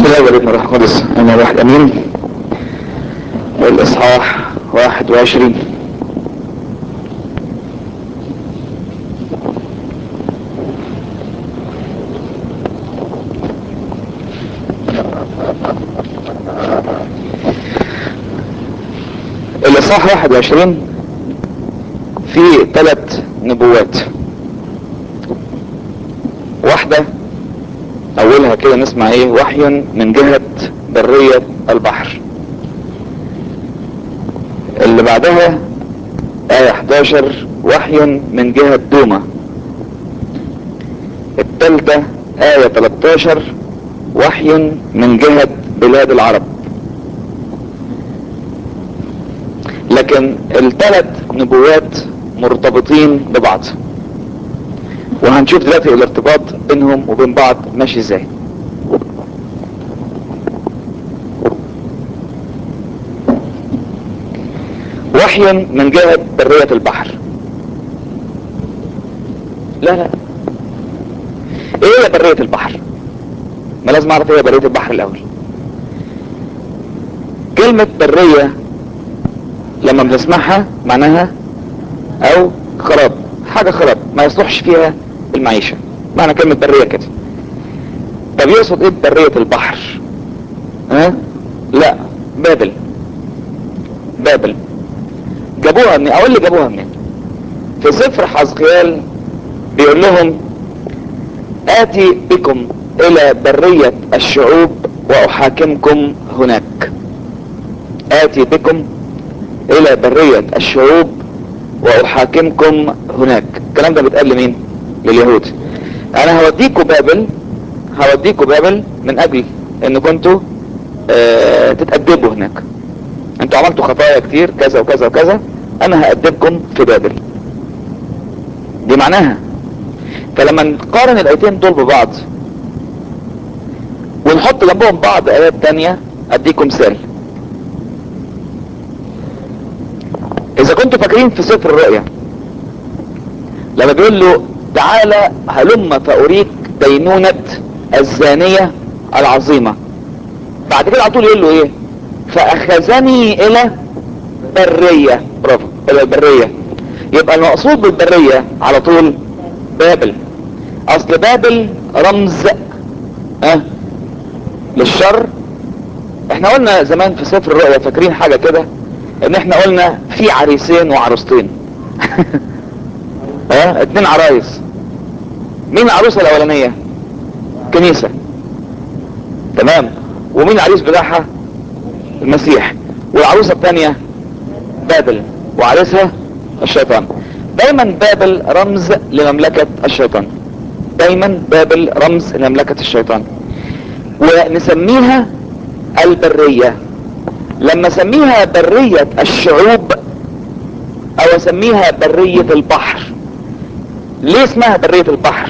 الله والابن الروح القدس انا واحد امين الاصحاح واحد وعشرين الاصحاح واحد وعشرين فيه ثلاث نبوات واحدة اولها كده نسمع ايه وحي من جهة برية البحر اللي بعدها آية 11 وحي من جهة دومة الثالثة آية 13 وحي من جهة بلاد العرب لكن الثلاث نبوات مرتبطين ببعض وهنشوف دلوقتي الارتباط بينهم وبين بعض ماشي ازاي وحي من جهة برية البحر لا لا ايه هي برية البحر ما لازم اعرف ايه برية البحر الاول كلمة برية لما بنسمعها معناها او خراب حاجة خراب ما يصلحش فيها المعيشة معنى كلمة برية كده طب يقصد ايه برية البحر ها لا بابل بابل جابوها منين اقول لي جابوها منين في سفر حزقيال بيقول لهم اتي بكم الى برية الشعوب واحاكمكم هناك اتي بكم الى برية الشعوب واحاكمكم هناك الكلام ده بيتقال لمين لليهود انا هوديكوا بابل هوديكوا بابل من اجل ان كنتوا اه تتأدبوا هناك انتوا عملتوا خطايا كتير كذا وكذا وكذا انا هأدبكم في بابل دي معناها فلما نقارن الايتين دول ببعض ونحط جنبهم بعض ايات تانية اديكم مثال اذا كنتوا فاكرين في سفر الرؤيا لما بيقول له تعالى هلم فاريك دينونة الزانية العظيمة بعد كده على طول يقول له ايه فاخذني الى برية برافو الى البرية يبقى المقصود بالبرية على طول بابل اصل بابل رمز اه للشر احنا قلنا زمان في سفر الرؤيا فاكرين حاجة كده ان احنا قلنا في عريسين وعروستين اه اتنين عرايس مين العروسة الاولانية كنيسة تمام ومين العريس بتاعها المسيح والعروسة الثانية بابل وعريسها الشيطان دايما بابل رمز لمملكة الشيطان دايما بابل رمز لمملكة الشيطان ونسميها البرية لما اسميها برية الشعوب او اسميها برية البحر ليه اسمها برية البحر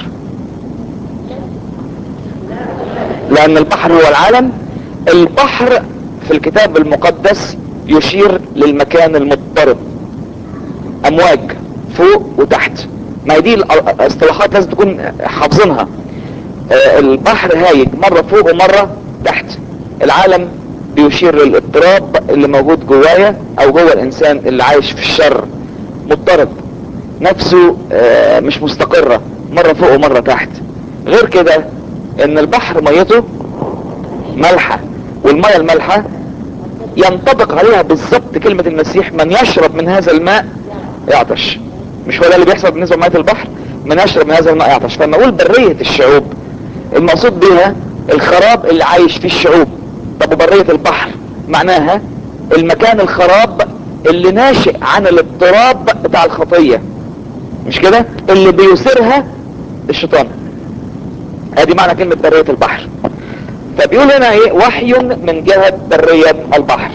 لان البحر هو العالم البحر في الكتاب المقدس يشير للمكان المضطرب امواج فوق وتحت ما هي دي الاصطلاحات لازم تكون حافظينها البحر هايج مرة فوق ومرة تحت العالم بيشير للاضطراب اللي موجود جوايا او جوه الانسان اللي عايش في الشر مضطرب نفسه مش مستقرة مرة فوق ومرة تحت غير كده ان البحر ميته ملحة والمية المالحة ينطبق عليها بالظبط كلمة المسيح من يشرب من هذا الماء يعطش مش هو ده اللي بيحصل بالنسبة لمية البحر من يشرب من هذا الماء يعطش فلما اقول برية الشعوب المقصود بها الخراب اللي عايش فيه الشعوب طب وبرية البحر معناها المكان الخراب اللي ناشئ عن الاضطراب بتاع الخطية مش كده اللي بيثيرها الشيطان ادي معنى كلمة برية البحر فبيقول هنا ايه وحي من جهة برية البحر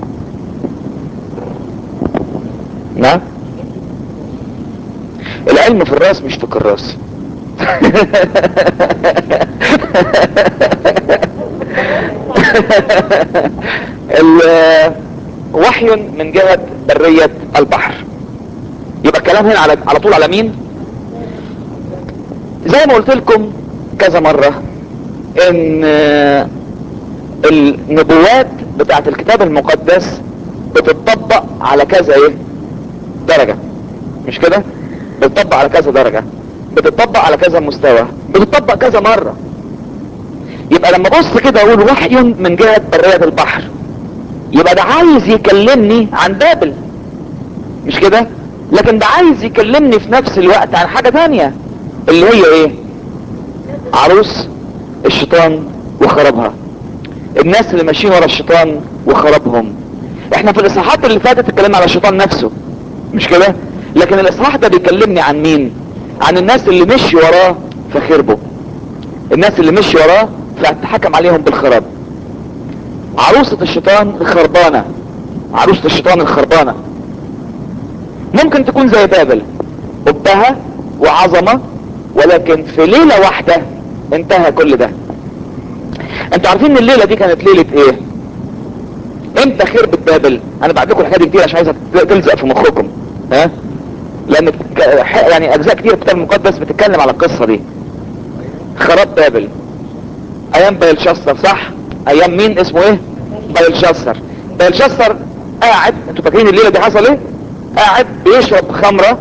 نعم العلم في الراس مش في الكراس وحي من جهة برية البحر يبقى الكلام هنا على على طول على مين زي ما قلت لكم كذا مرة ان النبوات بتاعت الكتاب المقدس بتطبق على كذا ايه درجة مش كده بتطبق على كذا درجة بتطبق على كذا مستوى بتطبق كذا مرة يبقى لما ابص كده اقول وحي من جهة برية البحر يبقى ده عايز يكلمني عن بابل مش كده لكن ده عايز يكلمني في نفس الوقت عن حاجة تانية اللي هي ايه عروس الشيطان وخرابها الناس اللي ماشيين ورا الشيطان وخرابهم احنا في الاصحاحات اللي فاتت اتكلمنا على الشيطان نفسه مش كده لكن الاصحاح ده بيكلمني عن مين عن الناس اللي مشي وراه فخربوا الناس اللي مشي وراه فاتحكم عليهم بالخراب عروسة الشيطان الخربانة عروسة الشيطان الخربانة ممكن تكون زي بابل قبها وعظمة ولكن في ليلة واحدة انتهى كل ده انتوا عارفين ان الليلة دي كانت ليلة ايه امتى خربت بابل انا بعد لكم الحاجات دي كتير عشان عايزها تلزق في مخكم ها لان يعني اجزاء كتير في الكتاب المقدس بتتكلم على القصة دي خراب بابل ايام بيلشستر صح ايام مين اسمه ايه بيلشستر بيلشستر قاعد انتوا فاكرين الليلة دي حصل ايه قاعد بيشرب خمرة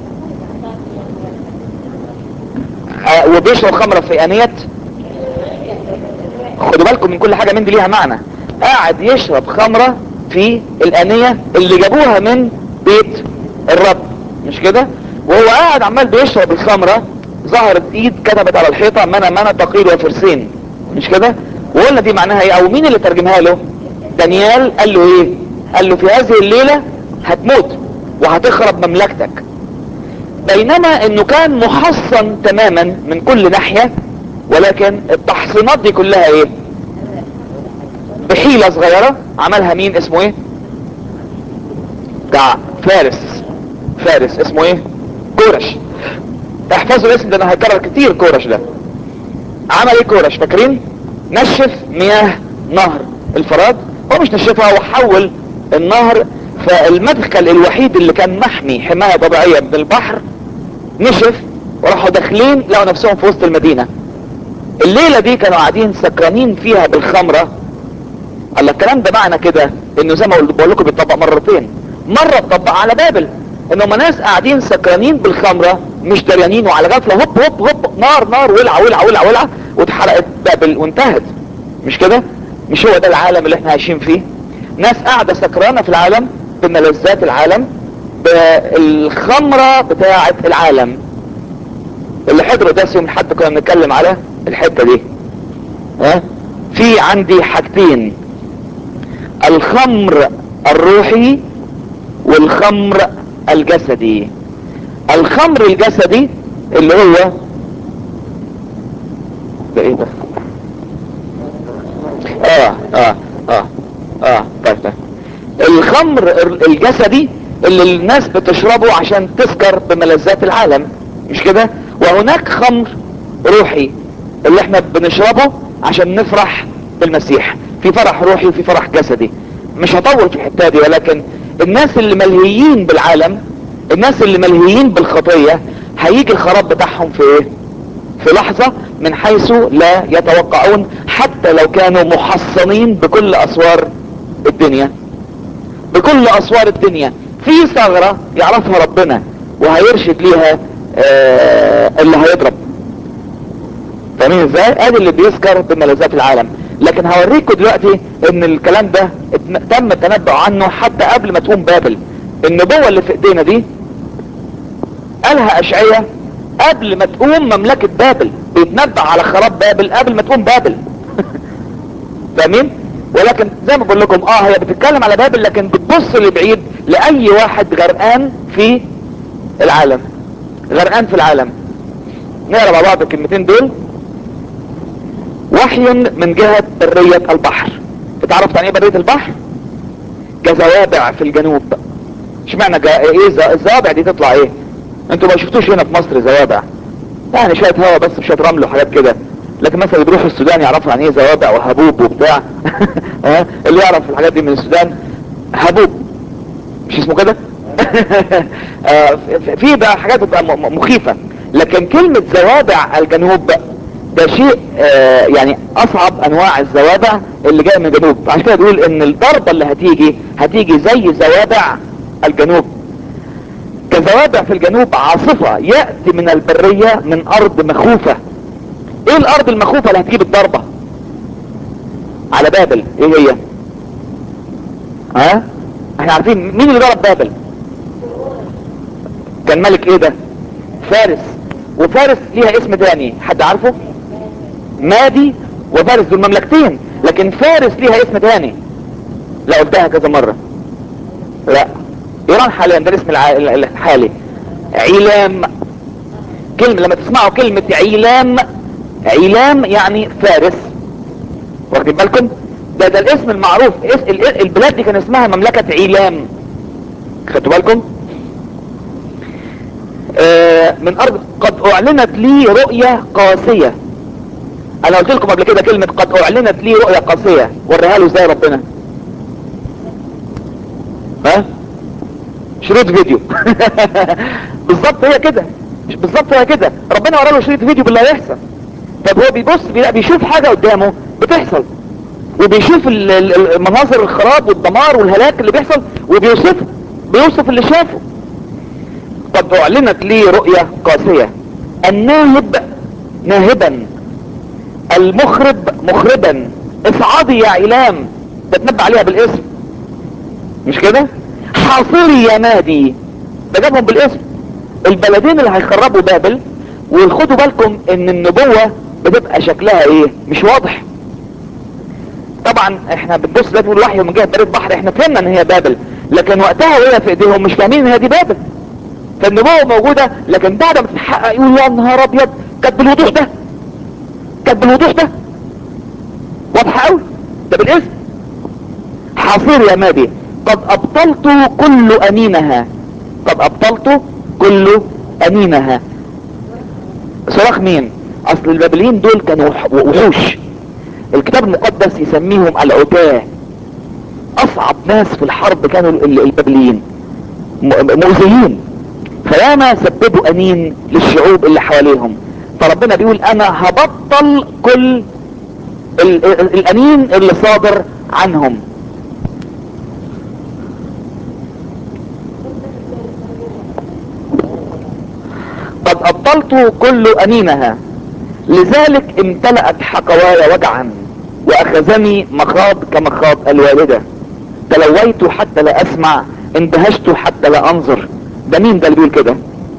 آه وبيشرب خمرة في انية خدوا بالكم من كل حاجة من دي ليها معنى قاعد يشرب خمرة في الانية اللي جابوها من بيت الرب مش كده وهو قاعد عمال بيشرب الخمرة ظهرت ايد كتبت على الحيطة منى منى تقيل وفرسين مش كده وقلنا دي معناها ايه او مين اللي ترجمها له دانيال قال له ايه قال له في هذه الليلة هتموت وهتخرب مملكتك بينما انه كان محصن تماما من كل ناحية ولكن التحصينات دي كلها ايه بحيلة صغيرة عملها مين اسمه ايه بتاع فارس فارس اسمه ايه كورش احفظوا الاسم ده انا هيكرر كتير كورش ده عمل ايه كورش فاكرين نشف مياه نهر الفرات هو مش نشفها هو حول النهر فالمدخل الوحيد اللي كان محمي حماية طبيعية من البحر نشف وراحوا داخلين لقوا نفسهم في وسط المدينة الليلة دي كانوا قاعدين سكرانين فيها بالخمرة قال الكلام ده معنى كده انه زي ما بقول لكم بيطبق مرتين مرة اتطبق على بابل ان هم ناس قاعدين سكرانين بالخمرة مش دريانين وعلى غفلة هوب هوب هوب نار نار ولع ولع ولع ولع واتحرقت بابل وانتهت مش كده مش هو ده العالم اللي احنا عايشين فيه ناس قاعدة سكرانة في العالم بملذات العالم بالخمرة بتاعة العالم اللي حضروا ده يوم حد كنا بنتكلم على الحتة دي ها في عندي حاجتين الخمر الروحي والخمر الجسدي الخمر الجسدي اللي هو ده ايه ده اه اه اه اه طيب طيب الخمر الجسدي اللي الناس بتشربه عشان تسكر بملذات العالم مش كده وهناك خمر روحي اللي احنا بنشربه عشان نفرح بالمسيح في فرح روحي وفي فرح جسدي مش هطول في الحته دي ولكن الناس اللي ملهيين بالعالم الناس اللي ملهيين بالخطية هيجي الخراب بتاعهم في ايه في لحظة من حيث لا يتوقعون حتى لو كانوا محصنين بكل اسوار الدنيا بكل اسوار الدنيا في ثغرة يعرفها ربنا وهيرشد ليها آه اللي هيضرب فاهمين ازاي ادي اللي بيسكر بملذات العالم لكن هوريكم دلوقتي ان الكلام ده تم التنبؤ عنه حتى قبل ما تقوم بابل النبوة اللي في ايدينا دي قالها اشعية قبل ما تقوم مملكة بابل بيتنبأ على خراب بابل قبل ما تقوم بابل فاهمين ولكن زي ما بقول لكم اه هي بتتكلم على بابل لكن بتبص لبعيد لاي واحد غرقان في العالم غرقان في العالم نقرا مع بعض الكلمتين دول وحي من جهة برية البحر تعرف يعني ايه برية البحر كزوابع في الجنوب اشمعنى جا... ايه الزوابع دي تطلع ايه انتوا ما شفتوش هنا في مصر زوابع يعني شوية هوا بس شوية رمل وحاجات كده لكن مثلا اللي بيروحوا السودان يعرفوا يعني ايه زوابع وهبوب وبتاع اللي يعرف الحاجات دي من السودان هبوب مش اسمه كده في بقى حاجات بتبقى مخيفة لكن كلمة زوابع الجنوب ده شيء آه يعني اصعب انواع الزوابع اللي جايه من الجنوب عشان كده بيقول ان الضربه اللي هتيجي هتيجي زي زوابع الجنوب كزوابع في الجنوب عاصفة يأتي من البرية من ارض مخوفة ايه الارض المخوفة اللي هتجيب الضربة على بابل ايه هي ها احنا عارفين مين اللي ضرب بابل كان ملك ايه ده فارس وفارس ليها اسم تاني حد عارفه مادي وفارس دول مملكتين لكن فارس ليها اسم تاني لا قلتها كذا مرة لا ايران حاليا ده الاسم الع- الحالي عيلام كلمة لما تسمعوا كلمة عيلام عيلام يعني فارس واخدين بالكم ده ده الاسم المعروف اس ال- البلاد دي كان اسمها مملكة عيلام خدتوا بالكم آه من ارض قد اعلنت لي رؤية قاسية انا قلت لكم قبل كده كلمة قد اعلنت لي رؤية قاسية وريها له ازاي ربنا ها شريط فيديو بالظبط هي كده مش بالظبط هي كده ربنا ورا له شريط فيديو باللي هيحصل طب هو بيبص بيلاقي بيشوف حاجة قدامه بتحصل وبيشوف ال- ال- المناظر الخراب والدمار والهلاك اللي بيحصل وبيوصفه بيوصف اللي شافه قد اعلنت لي رؤية قاسية الناهب ناهبا المخرب مخربا اصعدي يا علام ده تنبأ عليها بالاسم مش كده حاصري يا نادي ده جابهم بالاسم البلدين اللي هيخربوا بابل وخدوا بالكم ان النبوة بتبقى شكلها ايه مش واضح طبعا احنا بنبص ده نقول وحي من جهه بريد بحر احنا فهمنا ان هي بابل لكن وقتها وهي في ايديهم مش فاهمين ان هي دي بابل فالنبوة موجودة لكن بعد ما تتحقق يقول يا نهار ابيض كانت بالوضوح ده كانت بالوضوح ده واضحة قوي ده بالاسم حصير يا مادي قد ابطلت كل انينها قد ابطلت كل انينها صراخ مين اصل البابليين دول كانوا وح- وحوش الكتاب المقدس يسميهم العتاه اصعب ناس في الحرب كانوا ال- البابليين م- مؤذيين فياما سببوا انين للشعوب اللي حواليهم فربنا بيقول انا هبطل كل ال- ال- الانين اللي صادر عنهم قد ابطلت كل انينها لذلك امتلأت حقواي وجعا واخذني مخاض كمخاض الوالدة تلويت حتى لا اسمع اندهشت حتى لا انظر ده مين ده اللي بيقول كده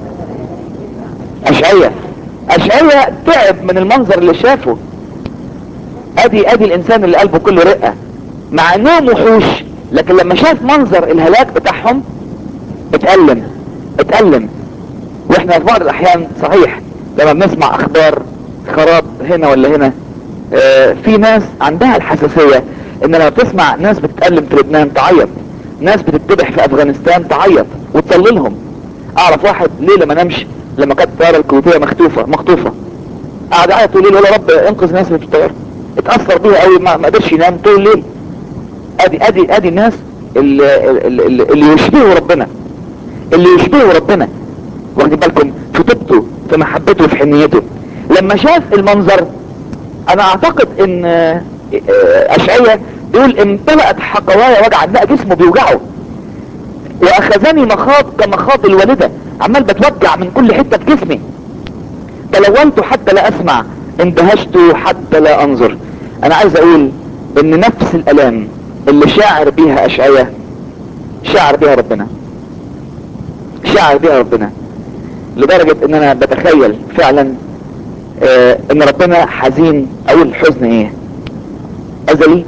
اشعية اشعية تعب من المنظر اللي شافه ادي ادي الانسان اللي قلبه كله رقة مع انهم وحوش لكن لما شاف منظر الهلاك بتاعهم اتألم اتألم واحنا في بعض الاحيان صحيح لما بنسمع اخبار خراب هنا ولا هنا اه في ناس عندها الحساسية ان لما بتسمع ناس بتتألم في لبنان تعيط ناس بتتذبح في افغانستان تعيط وتصلي لهم اعرف واحد ليلة ما نمش لما كانت الطيارة الكويتية مخطوفة مخطوفة قعد يعيط طول الليل يا رب انقذ ناس من الطيارة اتأثر بيها قوي ما ما قدرش ينام طول الليل ادي ادي ادي الناس اللي, اللي, اللي يشبهوا ربنا اللي يشبهوا ربنا واخدين بالكم في طيبته في محبته في حنيته لما شاف المنظر انا اعتقد ان آه، آه، اشعية بيقول امتلأت حقوايا وجعا لا جسمه بيوجعه واخذني مخاض كمخاض الوالدة عمال بتوجع من كل حتة في جسمي تلونت حتى لا اسمع اندهشت حتى لا انظر انا عايز اقول ان نفس الالام اللي شاعر بيها اشعية شاعر بيها ربنا شاعر بيها ربنا لدرجة ان انا بتخيل فعلا آه ان ربنا حزين اقول الحزن ايه ازلي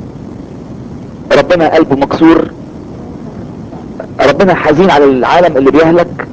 ربنا قلبه مكسور ربنا حزين على العالم اللي بيهلك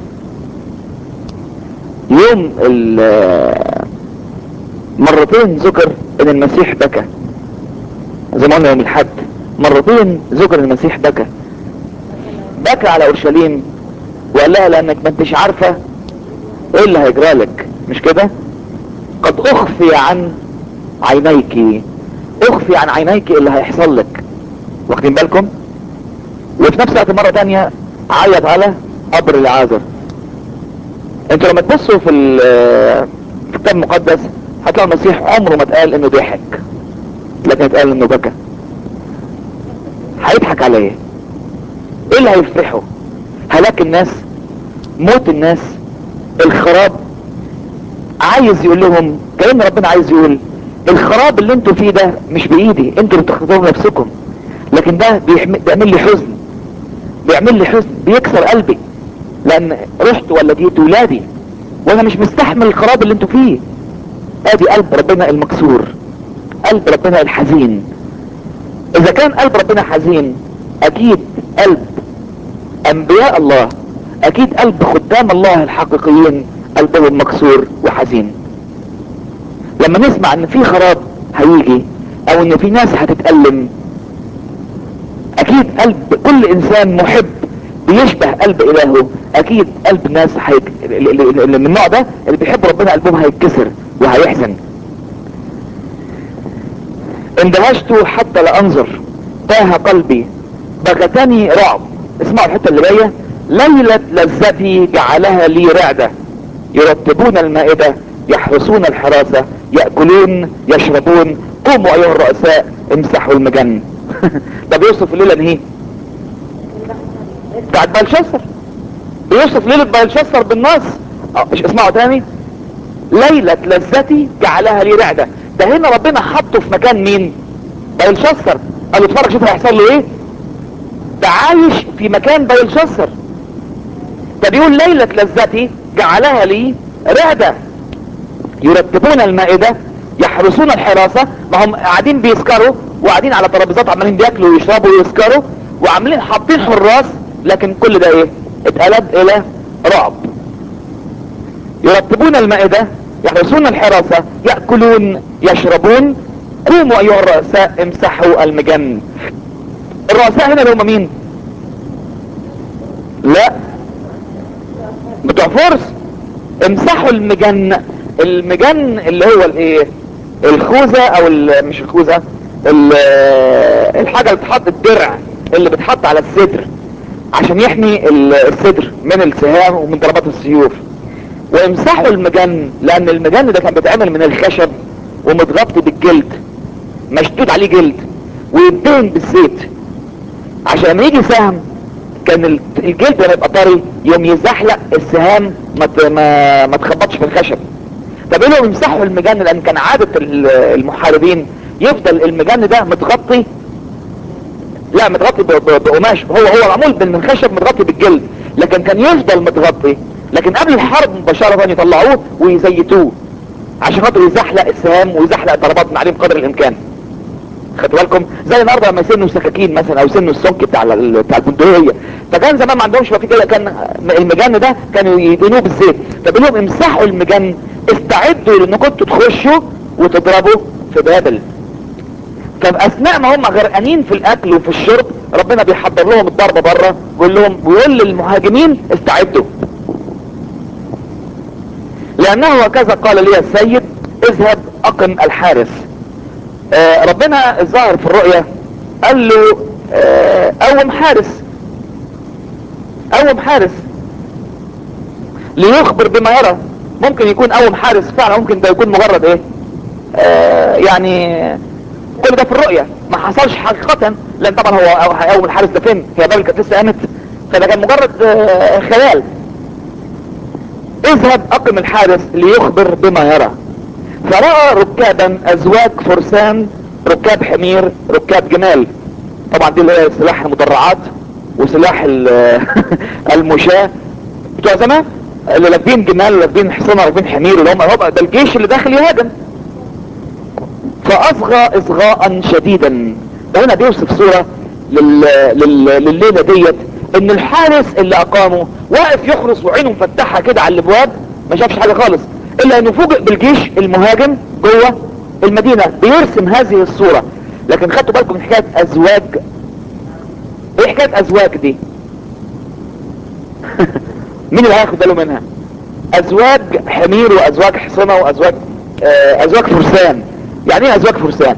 يوم ال- مرتين ذكر ان المسيح بكى زي ما قلنا يوم الحد مرتين ذكر المسيح بكى بكى على اورشليم وقال لها لانك ما انتش عارفة ايه اللي هيجرى لك مش كده قد اخفي عن عينيك اخفي عن عينيك اللي هيحصل لك واخدين بالكم وفي نفس الوقت مرة تانية عيط على قبر العازر انتوا لما تبصوا في ال- في الكتاب المقدس هتلاقوا المسيح عمره ما اتقال انه ضحك لكن اتقال انه بكى هيضحك على ايه ايه اللي هيفرحه هلاك الناس موت الناس الخراب عايز يقول لهم كأن ربنا عايز يقول الخراب اللي انتوا فيه ده مش بايدي انتوا اللي بتخرجوه نفسكم لكن ده بيحم- بيعمل لي حزن بيعمل لي حزن بيكسر قلبي لان رحت ولا جيت ولادي وانا مش مستحمل الخراب اللي انتوا فيه ادي قلب ربنا المكسور قلب ربنا الحزين اذا كان قلب ربنا حزين اكيد قلب انبياء الله اكيد قلب خدام الله الحقيقيين قلبهم مكسور وحزين لما نسمع ان في خراب هيجي او ان في ناس هتتألم اكيد قلب كل انسان محب بيشبه قلب الهه اكيد قلب ناس هيك... اللي من النوع ده اللي بيحب ربنا قلبهم هيتكسر وهيحزن اندهشت حتى لا انظر تاه قلبي بغتني رعب اسمعوا الحته اللي جايه ليله لذتي جعلها لي رعده يرتبون المائده يحرسون الحراسه ياكلون يشربون قوموا ايها الرؤساء امسحوا المجن ده بيوصف الليله دي ايه بتاعت بلشسر بيوصف ليله بلشسر بالنص اه مش اسمعوا تاني ليلة لذتي جعلها لي رعدة ده هنا ربنا حطه في مكان مين بيلشسر قال له اتفرج شوف هيحصل له ايه ده عايش في مكان بيلشسر ده بيقول ليلة لذتي جعلها لي رعدة يرتبون المائدة يحرسون الحراسة ما هم قاعدين بيسكروا وقاعدين على ترابيزات عمالين بياكلوا ويشربوا ويسكروا وعاملين حاطين حراس لكن كل ده ايه اتقلب الى رعب يرتبون المائدة يحرسون الحراسة يأكلون يشربون قوموا ايها الرؤساء امسحوا المجن الرؤساء هنا اللي هم مين لا بتوع فرس امسحوا المجن المجن اللي هو الايه الخوذة او ال- مش الخوذة ال- الحاجة اللي بتحط الدرع اللي بتحط على الصدر عشان يحمي ال- الصدر من السهام ومن ضربات السيوف وامسحوا المجن لان المجن ده كان بيتعمل من الخشب ومتغطي بالجلد مشدود عليه جلد ويدهن بالزيت عشان لما يجي سهم كان ال- الجلد لما يبقى طري يوم يزحلق السهام ما ت- ما, ما تخبطش في الخشب طب لهم يمسحوا المجن لان كان عادة ال- المحاربين يفضل المجن ده متغطي لا متغطي ب- ب- بقماش هو هو معمول من الخشب متغطي بالجلد لكن كان يفضل متغطي لكن قبل الحرب مباشرة يطلعوه ويزيتوه عشان خاطر يزحلق السهام ويزحلق ضربات من عليهم قدر الامكان خدوا بالكم زي النهارده لما يسنوا سكاكين مثلا او يسنوا السمك بتاع ال- بتاع البندقيه فكان زمان ما عندهمش وقت كده كان المجن ده كانوا يدهنوه بالزيت فبيقول لهم امسحوا المجن استعدوا لان كنتوا تخشوا وتضربوا في بابل فاثناء ما هم غرقانين في الاكل وفي الشرب ربنا بيحضر لهم الضربه بره بيقول لهم بيقول للمهاجمين استعدوا لانه هكذا قال لي السيد اذهب اقم الحارس آه ربنا الظاهر في الرؤية قال له آه قوم حارس قوم حارس ليخبر بما يرى ممكن يكون قوم حارس فعلا ممكن ده يكون مجرد ايه آه يعني كل ده في الرؤية ما حصلش حقيقة لان طبعا هو هيقوم الحارس ده فين هي بابل كانت لسه قامت فده كان مجرد آه خيال اذهب اقم الحارس ليخبر بما يرى فرأى ركابا ازواج فرسان ركاب حمير ركاب جمال طبعا دي اللي هي سلاح المدرعات وسلاح ال- المشاة بتوع زمان اللي لابين جمال لابين حصانة لابين حمير اللي هم هو ده الجيش اللي داخل يهاجم فاصغى اصغاء شديدا ده هنا بيوصف صورة لل... لل... لليلة ديت ان الحارس اللي اقامه واقف يحرس وعينه مفتحة كده على الابواب ما شافش حاجة خالص الا انه فوجئ بالجيش المهاجم جوه المدينة بيرسم هذه الصورة لكن خدتوا بالكم من حكاية ازواج ايه حكاية ازواج دي مين اللي هياخد باله منها ازواج حمير وازواج حصنة وازواج آه ازواج فرسان يعني ايه ازواج فرسان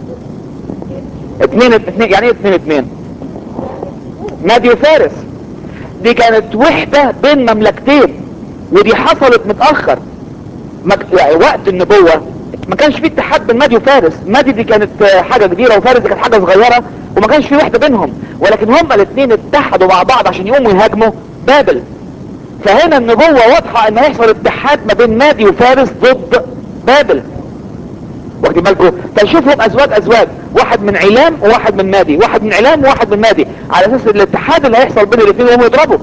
اتنين اتنين يعني ايه اتنين اتنين نادي وفارس دي كانت وحدة بين مملكتين ودي حصلت متأخر مك... يعني وقت النبوة ما كانش في اتحاد بين مادي وفارس مادي دي كانت آه، حاجة كبيرة وفارس دي كانت حاجة صغيرة وما كانش في وحدة بينهم ولكن هما الاثنين اتحدوا مع بعض عشان يقوموا يهاجموا بابل فهنا النبوة واضحة ان هيحصل اتحاد ما بين مادي وفارس ضد بابل واخدين بالكم فنشوفهم ازواج ازواج واحد من علام وواحد من مادي واحد من علام وواحد من مادي على اساس الاتحاد اللي هيحصل بين الاثنين وهم يضربوا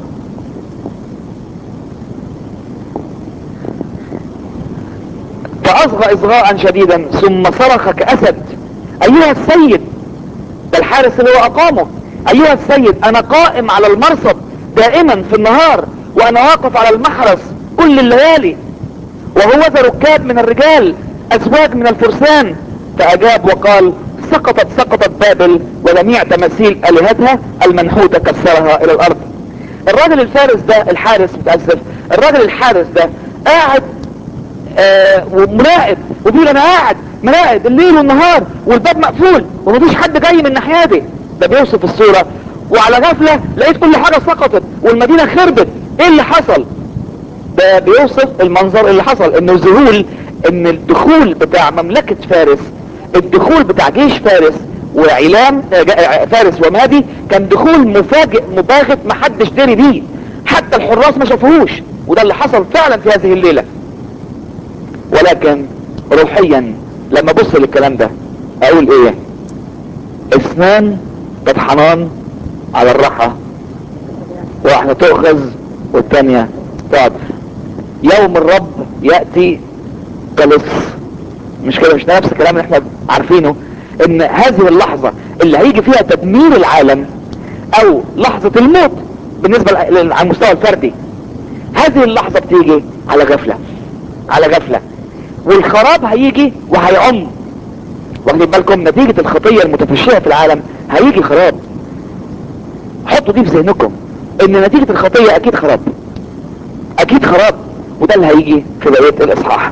فاصغى اصغاء شديدا ثم صرخ كاسد ايها السيد ده الحارس اللي هو اقامه ايها السيد انا قائم على المرصد دائما في النهار وانا واقف على المحرس كل الليالي وهو ذا ركاب من الرجال ازواج من الفرسان فاجاب وقال سقطت سقطت بابل وجميع تماثيل الهتها المنحوتة كسرها الى الارض الراجل الفارس ده الحارس متأسف الراجل الحارس ده قاعد آه ومراقب وبيقول انا قاعد مراقب الليل والنهار والباب مقفول ومفيش حد جاي من ناحيتي ده بيوصف الصورة وعلى غفلة لقيت كل حاجة سقطت والمدينة خربت ايه اللي حصل ده بيوصف المنظر اللي حصل انه ذهول ان الدخول بتاع مملكة فارس الدخول بتاع جيش فارس وعلام آه، جا- فارس ومادي كان دخول مفاجئ مباغت محدش دري بيه حتى الحراس ما شافوهوش وده اللي حصل فعلا في هذه الليلة ولكن روحيا لما ابص للكلام ده اقول ايه اثنان تطحنان على الراحة واحدة تؤخذ والتانية تقعد يوم الرب يأتي كلص مش كده مش ده نفس الكلام اللي احنا عارفينه ان هذه اللحظة اللي هيجي فيها تدمير العالم او لحظة الموت بالنسبة ل- على المستوى الفردي هذه اللحظة بتيجي على غفلة على غفلة والخراب هيجي وهيعم واخدين بالكم نتيجة الخطية المتفشية في العالم هيجي خراب حطوا دي في ذهنكم ان نتيجة الخطية اكيد خراب اكيد خراب وده اللي هيجي في بقية الاصحاح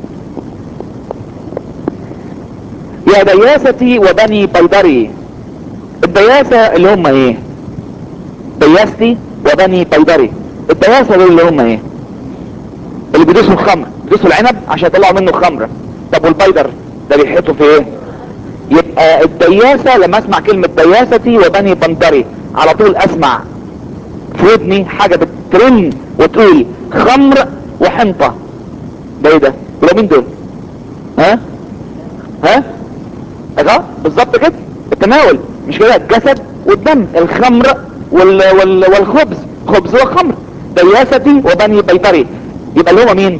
يا دياستي وبني بيدري الدياسة اللي هم ايه دياستي وبني بيدري الدياسة دول اللي هم ايه اللي بيدوسوا الخمر بيدوسوا العنب عشان يطلعوا منه خمرة طب والبيدر ده بيحيطوا في ايه يبقى الدياسة لما اسمع كلمة دياستي وبني بندري على طول اسمع في ودني حاجة بترن وتقول خمر وحنطة ده ايه ده دول مين دول ها ها اهو بالظبط كده التناول مش كده الجسد والدم الخمر وال... وال... والخبز خبز وخمر دياستي وبني بيطري يبقى اللي هو مين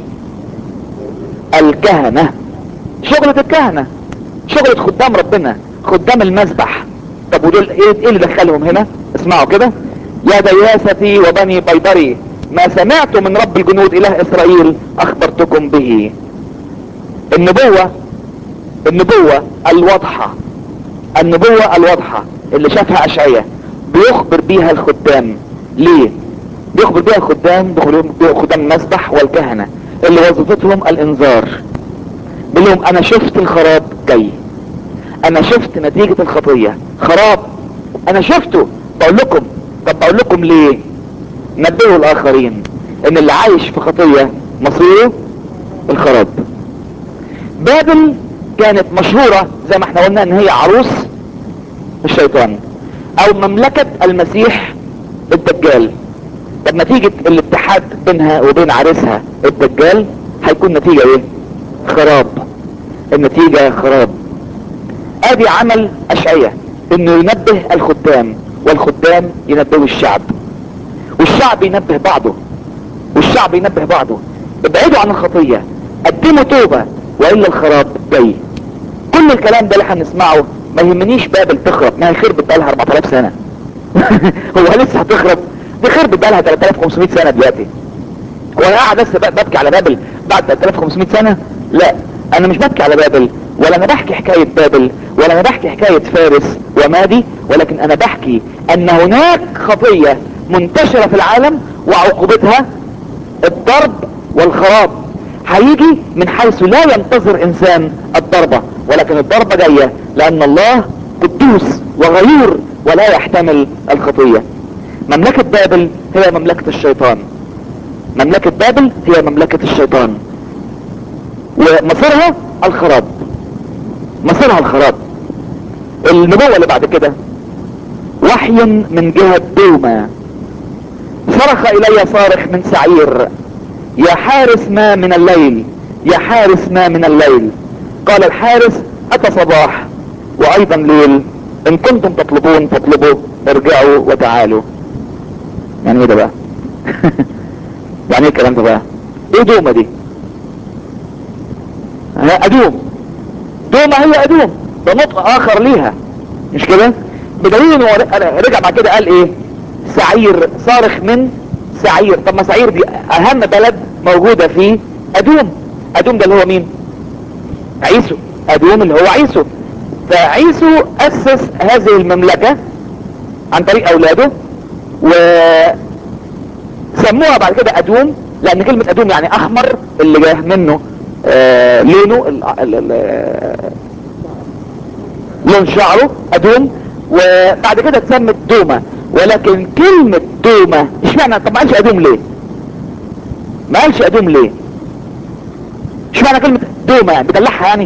الكهنة شغلة الكهنة شغلة خدام ربنا خدام المذبح طب ودول ايه, إيه اللي دخلهم هنا اسمعوا كده يا دياستي وبني بيضري ما سمعت من رب الجنود اله اسرائيل اخبرتكم به النبوة النبوة الواضحة النبوة الواضحة اللي شافها اشعية بيخبر بيها الخدام ليه بيخبر بيها الخدام بخدام خدام المسبح والكهنة اللي وظيفتهم الانذار بيقول لهم انا شفت الخراب جاي انا شفت نتيجة الخطية خراب انا شفته بقول لكم طب بقول لكم ليه نبهوا الاخرين ان اللي عايش في خطية مصيره الخراب بابل كانت مشهورة زي ما احنا قلنا ان هي عروس الشيطان او مملكة المسيح الدجال طب نتيجة الاتحاد بينها وبين عريسها الدجال هيكون نتيجة ايه خراب النتيجة خراب ادي عمل اشعية انه ينبه الخدام والخدام ينبهوا الشعب والشعب ينبه بعضه والشعب ينبه بعضه ابعدوا عن الخطية قدموا توبة والا الخراب جاي كل الكلام ده اللي احنا بنسمعه ما يهمنيش بابل تخرب ما هي خربت بقالها 4000 سنة هو لسه هتخرب دي خربت بقالها 3500 سنة دلوقتي وانا قاعد بس بق- ببكي على بابل بعد 3500 سنة لا انا مش ببكي على بابل ولا انا بحكي حكاية بابل ولا انا بحكي حكاية فارس ومادي ولكن انا بحكي ان هناك خطية منتشرة في العالم وعقوبتها الضرب والخراب هيجي من حيث لا ينتظر انسان الضربة ولكن الضربة جاية لان الله قدوس وغيور ولا يحتمل الخطية مملكة بابل هي مملكة الشيطان مملكة بابل هي مملكة الشيطان ومصيرها الخراب مصيرها الخراب النبوة اللي بعد كده وحي من جهة دوما صرخ الي صارخ من سعير يا حارس ما من الليل يا حارس ما من الليل قال الحارس اتى صباح وايضا ليل ان كنتم تطلبون فاطلبوا ارجعوا وتعالوا يعني ايه ده بقى يعني ايه الكلام ده بقى ايه دومة دي ها ادوم دومة هي ادوم ده نطق اخر ليها مش كده بدليل انه رجع بعد كده قال ايه سعير صارخ من سعير طب ما سعير دي اهم بلد موجودة في ادوم ادوم ده اللي هو مين عيسو ادوم اللي هو عيسو فعيسو اسس هذه المملكة عن طريق اولاده وسموها بعد كده ادوم لان كلمة ادوم يعني احمر اللي جاه منه آه لونه ال ال ال لون شعره ادوم وبعد كده اتسمت دومة ولكن كلمة دومة اشمعنى طب ما قالش ادوم ليه ما قالش ادوم ليه اشمعنى كلمة دومة بدلعها يعني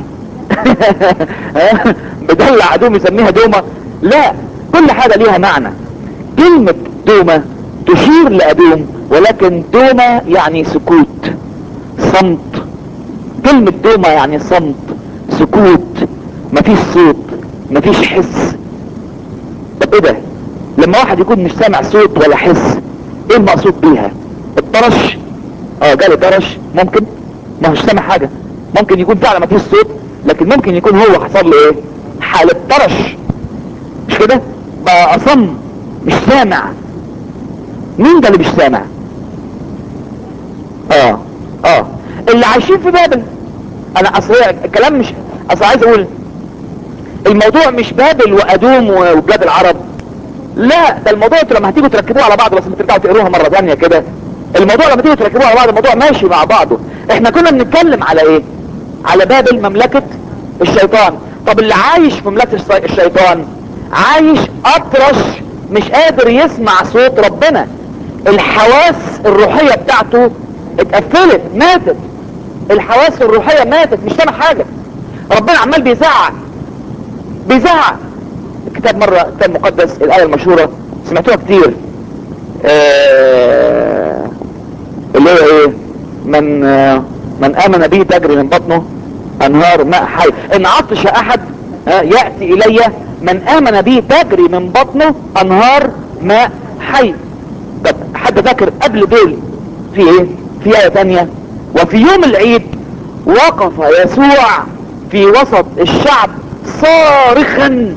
بدلع ادوم يسميها دومة لا كل حاجة ليها معنى كلمة دومة تشير لادوم ولكن دومة يعني سكوت صمت كلمة دومة يعني صمت سكوت مفيش صوت مفيش حس طب ايه ده لما واحد يكون مش سامع صوت ولا حس ايه المقصود بيها الطرش اه جالي طرش ممكن ما هوش سامع حاجة ممكن يكون فعلا مفيش صوت لكن ممكن يكون هو حصل له ايه حالة طرش مش كده بقى اصم مش سامع مين ده اللي مش سامع اه اه اللي عايشين في بابل انا اصل الكلام مش اصل عايز اقول الموضوع مش بابل وادوم وبلاد العرب لا ده الموضوع انتوا لما هتيجوا تركبوه على بعض بس ترجعوا تقروها مره ثانيه كده الموضوع لما تيجوا تركبوه على بعض الموضوع ماشي مع بعضه احنا كنا بنتكلم على ايه على بابل مملكة الشيطان طب اللي عايش في مملكة الشيطان عايش اطرش مش قادر يسمع صوت ربنا الحواس الروحية بتاعته اتقفلت ماتت الحواس الروحية ماتت مش سامع حاجة ربنا عمال بيزعق بيزعق الكتاب مرة كتاب مقدس الآية المشهورة سمعتوها كتير آه اللي هي ايه من آه من امن به تجري من بطنه انهار ماء حي ان عطش احد آه يأتي الي من امن به تجري من بطنه انهار ماء حي طب حد فاكر قبل دول في ايه في ايه تانية وفي يوم العيد وقف يسوع في وسط الشعب صارخا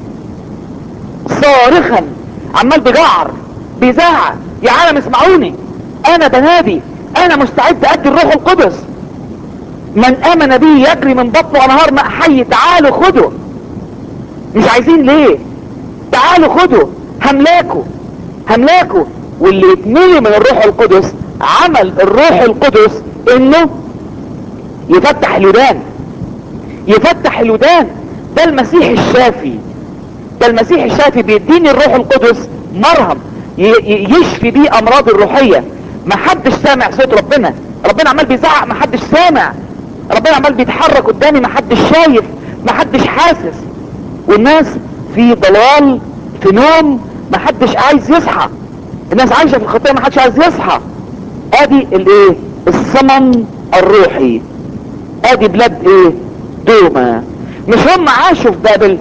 صارخا عمال بيجعر بيزعق يا عالم اسمعوني انا بنادي انا مستعد ادي الروح القدس من امن بي يجري من بطنه انهار ماء حي تعالوا خدوا مش عايزين ليه تعالوا خدوا هملاكوا هملاكوا واللي يتملي من الروح القدس عمل الروح القدس انه يفتح الودان يفتح الودان ده المسيح الشافي ده المسيح الشافي بيديني الروح القدس مرهم يشفي بيه امراض الروحية ما حدش سامع صوت ربنا ربنا عمال بيزعق ما حدش سامع ربنا عمال بيتحرك قدامي ما حدش شايف ما حدش حاسس والناس في ضلال في نوم ما حدش عايز يصحى الناس عايشة في الخطيئة ما حدش عايز يصحى ادي الايه الصمم الروحي ادي بلاد ايه دوما مش هم عاشوا في بابل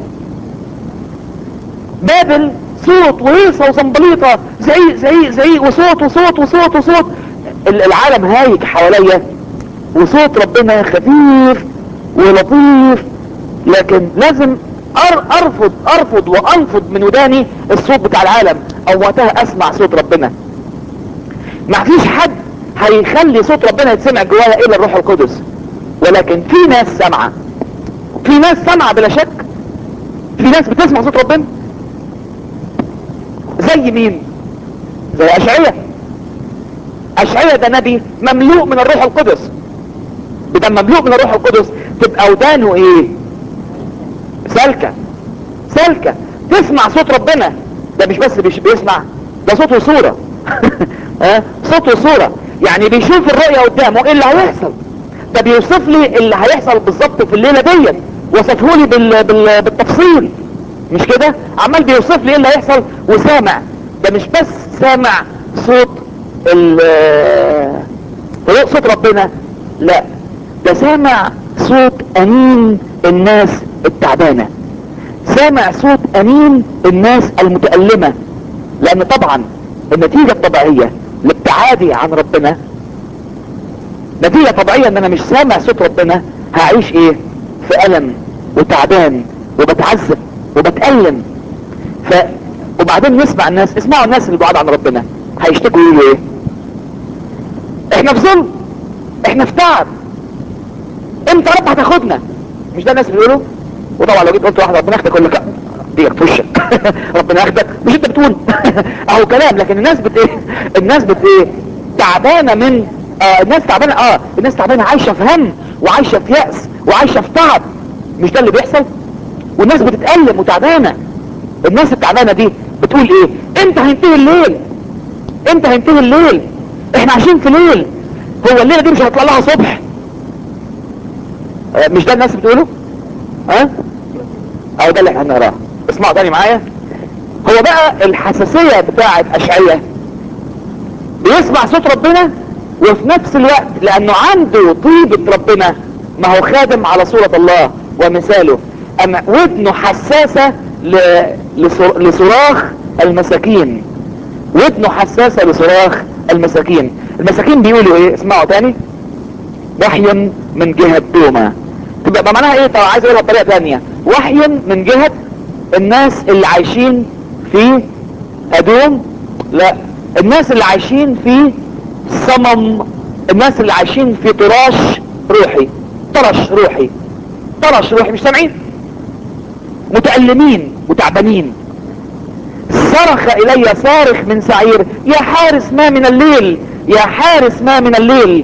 بابل صوت وهيصة وزنبليطة زعيق زعيق زعيق وصوت وصوت وصوت وصوت العالم هايج حواليا وصوت ربنا خفيف ولطيف لكن لازم ارفض ارفض وانفض من وداني الصوت بتاع العالم او وقتها اسمع صوت ربنا ما فيش حد هيخلي صوت ربنا يتسمع جوايا الا الروح القدس ولكن في ناس سامعة في ناس سامعة بلا شك في ناس بتسمع صوت ربنا زي مين زي اشعية اشعية ده نبي مملوء من الروح القدس بدل مملوء من الروح القدس تبقى ودانه ايه سالكة سالكة تسمع صوت ربنا ده مش بس بيش بيسمع ده صوت وصورة ها صوت وصورة يعني بيشوف الرؤية قدامه ايه اللي هيحصل ده بيوصف لي اللي هيحصل بالظبط في الليله ديت وصفه لي بال... بال... بالتفصيل مش كده عمال بيوصف لي ايه اللي هيحصل وسامع ده مش بس سامع صوت ال صوت ربنا لا ده سامع صوت انين الناس التعبانه سامع صوت انين الناس المتألمة لان طبعا النتيجة الطبيعية لابتعادي عن ربنا نتيجة طبيعية ان انا مش سامع صوت ربنا هعيش ايه في الم وتعبان وبتعذب وبتألم ف وبعدين نسمع الناس اسمعوا الناس اللي بعاد عن ربنا هيشتكوا يقولوا ايه احنا في ظلم احنا في تعب امتى رب هتاخدنا مش ده الناس بيقولوا وطبعا لو جيت قلت واحد ربنا ياخدك يقول لك ديك في وشك ربنا ياخدك مش انت بتقول اهو كلام لكن الناس بت ايه الناس بت ايه تعبانه من آه الناس تعبانه اه الناس تعبانه عايشه في هم وعايشه في يأس وعايشه في تعب مش ده اللي بيحصل والناس بتتألم وتعبانه الناس التعبانه دي بتقول ايه امتى هينتهي الليل امتى هينتهي الليل احنا عايشين في ليل هو الليله دي مش هيطلع لها صبح آه مش ده الناس بتقوله ها او ده اللي احنا هنقراه اسمعوا تاني معايا هو بقى الحساسية بتاعة اشعية بيسمع صوت ربنا وفي نفس الوقت لانه عنده طيبة ربنا ما هو خادم على صورة الله ومثاله اما ودنه حساسة ل... لصر... لصراخ المساكين ودنه حساسة لصراخ المساكين المساكين بيقولوا ايه اسمعوا تاني وحي من جهة دوما تبقى معناها ايه طبعا عايز اقولها بطريقه ثانيه وحي من جهه الناس اللي عايشين في ادوم لا الناس اللي عايشين في صمم الناس اللي عايشين في طراش روحي طرش روحي طرش روحي مش سامعين متألمين وتعبانين صرخ الي صارخ من سعير يا حارس ما من الليل يا حارس ما من الليل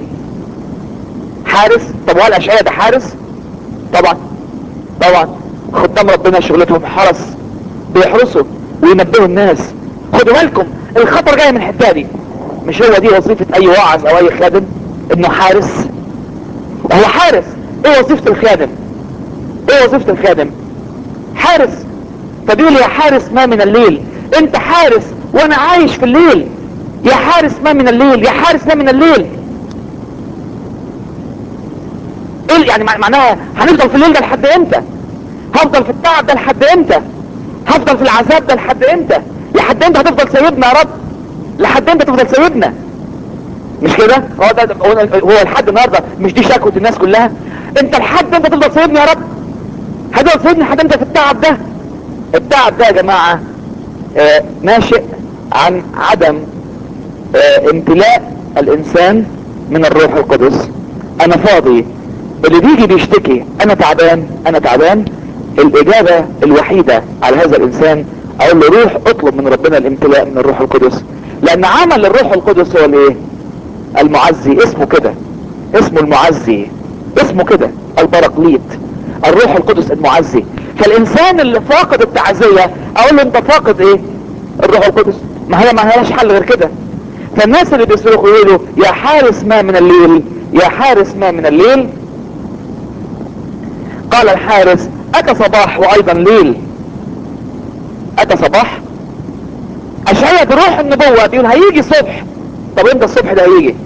حارس طب وهل اشعياء ده حارس طبعا طبعا خدام ربنا شغلتهم حرس بيحرسوا وينبهوا الناس خدوا بالكم الخطر جاي من الحته دي مش هو دي وظيفه اي واعظ او اي خادم انه حارس هو حارس ايه وظيفه الخادم ايه وظيفه الخادم حارس فبيقول يا حارس ما من الليل انت حارس وانا عايش في الليل يا حارس ما من الليل يا حارس ما من الليل ايه يعني معناها هنفضل في الليل ده لحد امتى هفضل في التعب ده لحد امتى هفضل في العذاب ده لحد امتى لحد امتى هتفضل سيدنا يا رب لحد امتى تفضل سيدنا مش كده هو ده هو لحد النهارده مش دي شكوى الناس كلها انت لحد امتى تفضل سيدنا يا رب هتفضل سيدنا لحد امتى في التعب ده التعب ده يا جماعه آه ناشئ عن عدم آه امتلاء الانسان من الروح القدس انا فاضي اللي بيجي بيشتكي انا تعبان انا تعبان الاجابة الوحيدة على هذا الانسان اقول له روح اطلب من ربنا الامتلاء من الروح القدس لان عمل الروح القدس هو الايه المعزي اسمه كده اسمه المعزي اسمه كده البراقليط الروح القدس المعزي فالانسان اللي فاقد التعزية اقول له انت فاقد ايه الروح القدس ما هي ما هياش حل غير كده فالناس اللي بيصرخوا يقولوا يا حارس ما من الليل يا حارس ما من الليل قال الحارس اتى صباح وايضا ليل اتى صباح اشعيا بروح النبوة بيقول هيجي الصبح طب امتى الصبح ده هيجي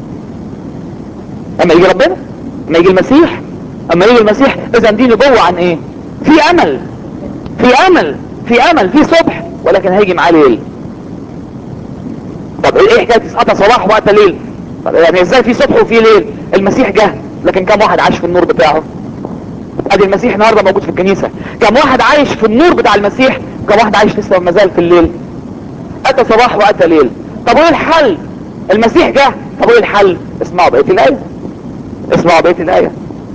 اما يجي ربنا اما يجي المسيح اما يجي المسيح اذا دي نبوة عن ايه في امل في امل في امل في صبح ولكن هيجي معاه ليل طب ايه حكايه اتى صباح واتى ليل طب يعني ازاي في صبح وفي ليل المسيح جه لكن كم واحد عاش في النور بتاعه ادي المسيح النهارده موجود في الكنيسه كم واحد عايش في النور بتاع المسيح كم واحد عايش لسه ما زال في الليل اتى صباح واتى ليل طب ايه الحل المسيح جه طب ايه الحل اسمعوا بقيه الايه اسمعوا بقيه الايه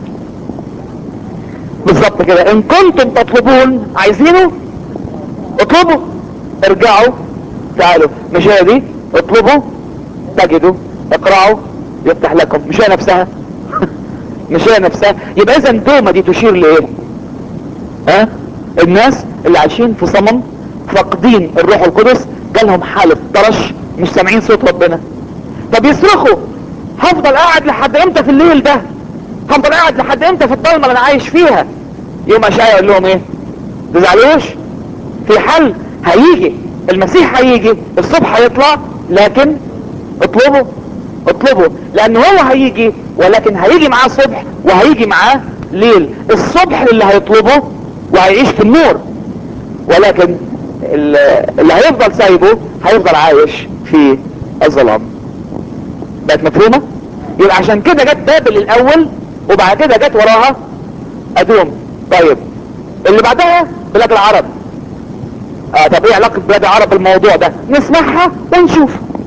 بالظبط كده ان كنتم تطلبون عايزينه اطلبوا ارجعوا تعالوا مش هي دي اطلبوا تجدوا اقرأوا يفتح لكم مش هي نفسها مش هي نفسها يبقى اذا دومة دي تشير لايه ها الناس اللي عايشين في صمم فاقدين الروح القدس جالهم حالة طرش مش سامعين صوت ربنا طب يصرخوا هفضل قاعد لحد امتى في الليل ده هفضل قاعد لحد امتى في الضلمه اللي انا عايش فيها يوم اشعيا يقول لهم ايه تزعلوش في حل هيجي المسيح هيجي الصبح هيطلع لكن اطلبوا اطلبوا لان هو هيجي ولكن هيجي معاه صبح وهيجي معاه ليل الصبح اللي هيطلبه وهيعيش في النور ولكن اللي هيفضل سايبه هيفضل عايش في الظلام بقت مفهومة يبقى عشان كده جت بابل الاول وبعد كده جت وراها ادوم طيب اللي بعدها بلاد العرب آه طب ايه علاقة بلاد العرب بالموضوع ده نسمعها ونشوف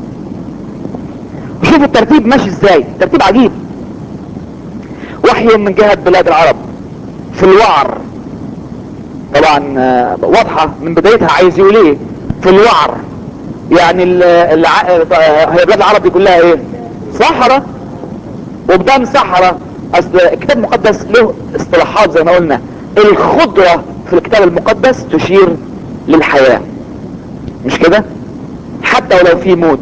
وشوف الترتيب ماشي ازاي ترتيب عجيب وحي من جهة بلاد العرب في الوعر طبعا آه واضحة من بدايتها عايز يقول ايه في الوعر يعني اللي هي بلاد العرب دي كلها ايه صحراء وبدام صحراء اصل الكتاب المقدس له اصطلاحات زي ما قلنا الخضرة في الكتاب المقدس تشير للحياة مش كده حتى ولو في موت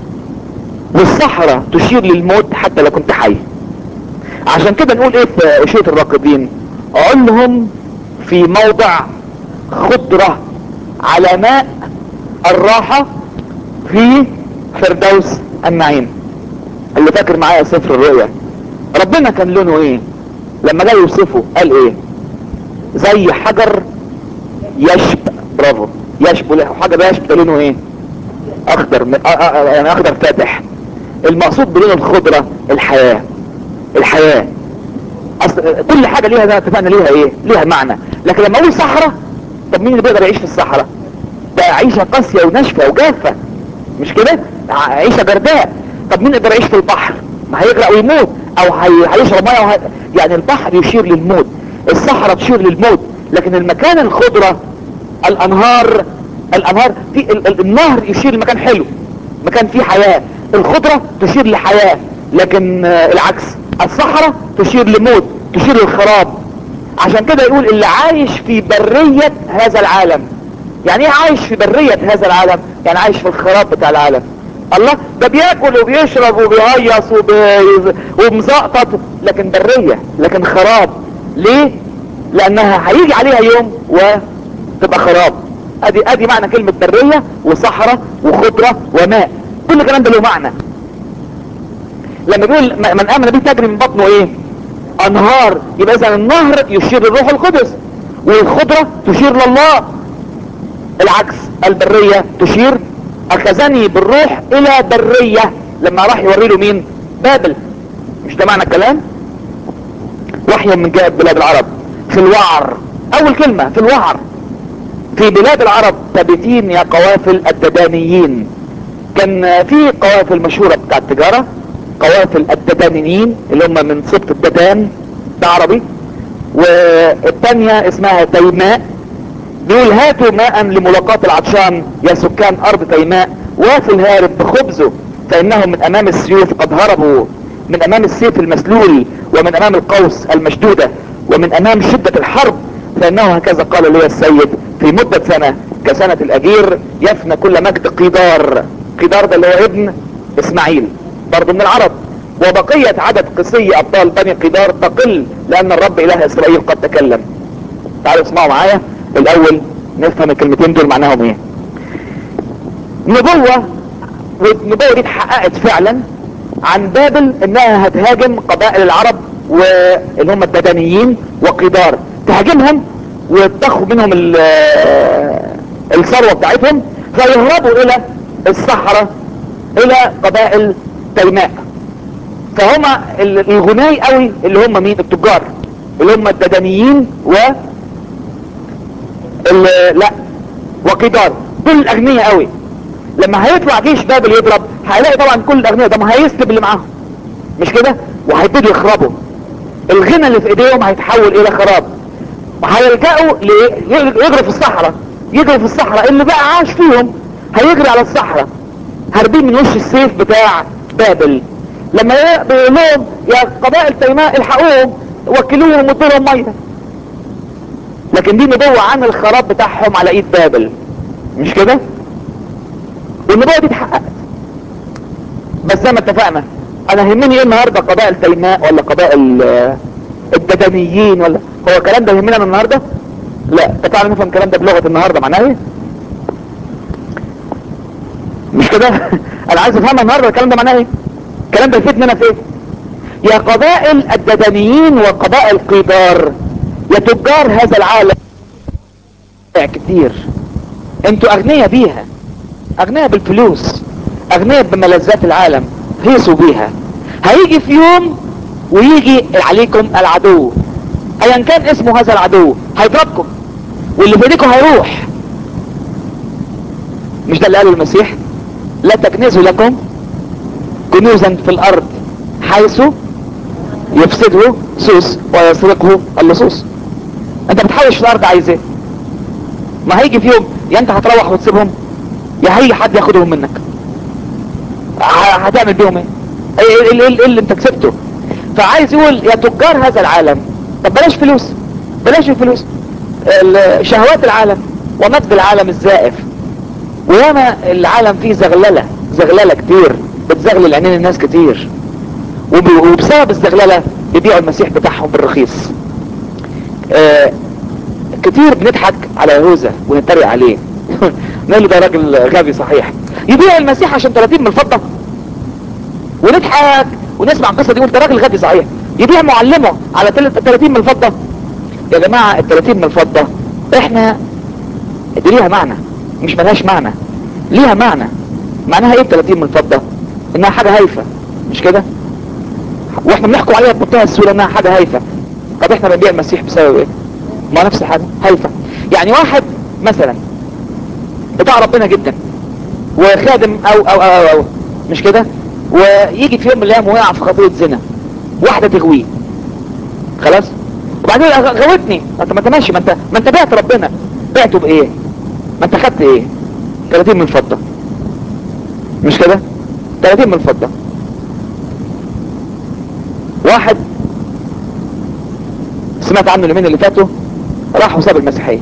والصحراء تشير للموت حتى لو كنت حي عشان كده نقول ايه في اشية الراقدين علهم في موضع خضرة على ماء الراحة في فردوس النعيم اللي فاكر معايا سفر الرؤيا ربنا كان لونه ايه لما جاي يوصفه قال ايه زي حجر يشب برافو يشب له حجر يشب ده لونه ايه اخضر يعني اخضر فاتح المقصود بلون الخضرة الحياة الحياة اصل كل حاجة ليها زي ما اتفقنا ليها ايه ليها معنى لكن لما اقول صحراء طب مين اللي بيقدر يعيش في الصحراء ده عيشة قاسية وناشفة وجافة مش كده عيشة جرداء طب مين يقدر يعيش في البحر ما هيغرق ويموت او هيشرب ميه وهي... يعني البحر يشير للموت الصحراء تشير للموت لكن المكان الخضرة الانهار الانهار في ال... ال... النهر يشير لمكان حلو مكان فيه حياة الخضرة تشير لحياة لكن آه العكس الصحراء تشير لموت تشير للخراب عشان كده يقول اللي عايش في برية هذا العالم يعني ايه عايش في برية هذا العالم يعني عايش في الخراب بتاع العالم الله ده بياكل وبيشرب وبيهيص وبي... ومزقطط لكن برية لكن خراب ليه لانها هيجي عليها يوم وتبقى خراب ادي ادي معنى كلمة برية وصحراء وخضرة وماء كل الكلام ده له معنى لما بيقول من امن به تجري من بطنه ايه انهار يبقى اذا النهر يشير للروح القدس والخضرة تشير لله العكس البرية تشير اخذني بالروح الى برية لما راح يوري له مين بابل مش ده معنى الكلام وحي من جهة بلاد العرب في الوعر اول كلمة في الوعر في بلاد العرب ثابتين يا قوافل الددانيين كان في قوافل مشهورة بتاع التجارة قوافل الددانيين اللي هم من سبط الددان ده عربي والتانية اسمها تيماء بيقول هاتوا ماء لملاقاة العطشان يا سكان ارض تيماء وافوا الهارب بخبزه فانهم من امام السيوف قد هربوا من امام السيف المسلول ومن امام القوس المشدودة ومن امام شدة الحرب فانه هكذا قال لي السيد في مدة سنة كسنة الاجير يفنى كل مجد قيدار قيدار ده اللي هو ابن اسماعيل برضه من العرب وبقية عدد قسي ابطال بني قيدار تقل لان الرب اله اسرائيل قد تكلم تعالوا اسمعوا معايا الاول نفهم الكلمتين دول معناهم ايه نبوة والنبوة دي اتحققت فعلا عن بابل انها هتهاجم قبائل العرب واللي هم الددانيين وقيدار تهاجمهم وتاخد منهم الثروة بتاعتهم فيهربوا الى الصحراء الى قبائل تيماء فهم الغناي قوي اللي هم مين التجار اللي هم الددانيين و لا وقدار دول الاغنياء قوي لما هيطلع جيش بابل يضرب هيلاقي طبعا كل الاغنياء ده ما هيسلب اللي معاهم مش كده وهيبتدوا يخربوا الغنى اللي في ايديهم هيتحول الى خراب وهيلجأوا يجروا في الصحراء يجروا في الصحراء اللي بقى عاش فيهم هيجري على الصحراء هاربين من وش السيف بتاع بابل لما بيقول لهم يا قبائل تيماء الحقوهم وكلوهم وادوا لهم ميه لكن دي نبوة عن الخراب بتاعهم على ايد بابل مش كده والنبوة دي اتحققت بس زي ما اتفقنا انا يهمني ايه النهاردة قبائل تيماء ولا قبائل الددانيين ولا هو الكلام ده يهمنا النهارده لا طب تعالى نفهم الكلام ده بلغه النهارده معناه ايه مش كده انا عايز افهمها النهارده الكلام ده معناه ايه الكلام ده يفيدنا انا في ايه يا قبائل الددانيين وقبائل قيدار يا تجار هذا العالم كتير انتوا اغنياء بيها اغنياء بالفلوس اغنياء بملذات العالم هيصوا بيها هيجي في يوم ويجي عليكم العدو ايا كان اسمه هذا العدو هيضربكم واللي في ايديكم هيروح مش ده اللي قاله المسيح لا تكنزوا لكم كنوزا في الارض حيث يفسده سوس ويسرقه اللصوص انت بتحوش في الارض عايز ايه ما هيجي في يوم يا انت هتروح وتسيبهم يا هيجي حد ياخدهم منك ه- هتعمل بيهم ايه ايه ايه, ايه, ايه اللي انت كسبته فعايز يقول يا تجار هذا العالم طب بلاش فلوس بلاش الفلوس ال- شهوات العالم ومجد العالم الزائف وياما العالم فيه زغللة زغللة كتير بتزغلل عينين الناس كتير وب- وبسبب الزغللة يبيعوا المسيح بتاعهم بالرخيص آه كتير بنضحك على يهوذا ونتريق عليه نقول له ده راجل غبي صحيح يبيع المسيح عشان 30 من الفضة ونضحك ونسمع القصة دي يقول ده راجل غبي صحيح يبيع معلمه على تل- 30 من الفضة يا جماعة ال 30 من الفضة احنا دي ليها معنى مش ملهاش معنى ليها معنى معناها ايه ال 30 من الفضة انها حاجة هايفة مش كده واحنا بنحكم عليها بمنتهى السهولة انها حاجة هايفة طب احنا بنبيع المسيح بسبب ايه ما نفس الحاجة هايفة يعني واحد مثلا بتاع ربنا جدا وخادم او او او, أو, أو مش كده ويجي في يوم من الايام ويقع في خطية زنا واحدة تغويه خلاص وبعدين غ- غوتني انت ما انت ماشي ما انت ما انت بعت ربنا بعته بايه ما انت خدت ايه 30 من الفضة مش كده 30 من الفضة واحد سمعت عنه اليومين اللي فاتوا راح وساب المسيحية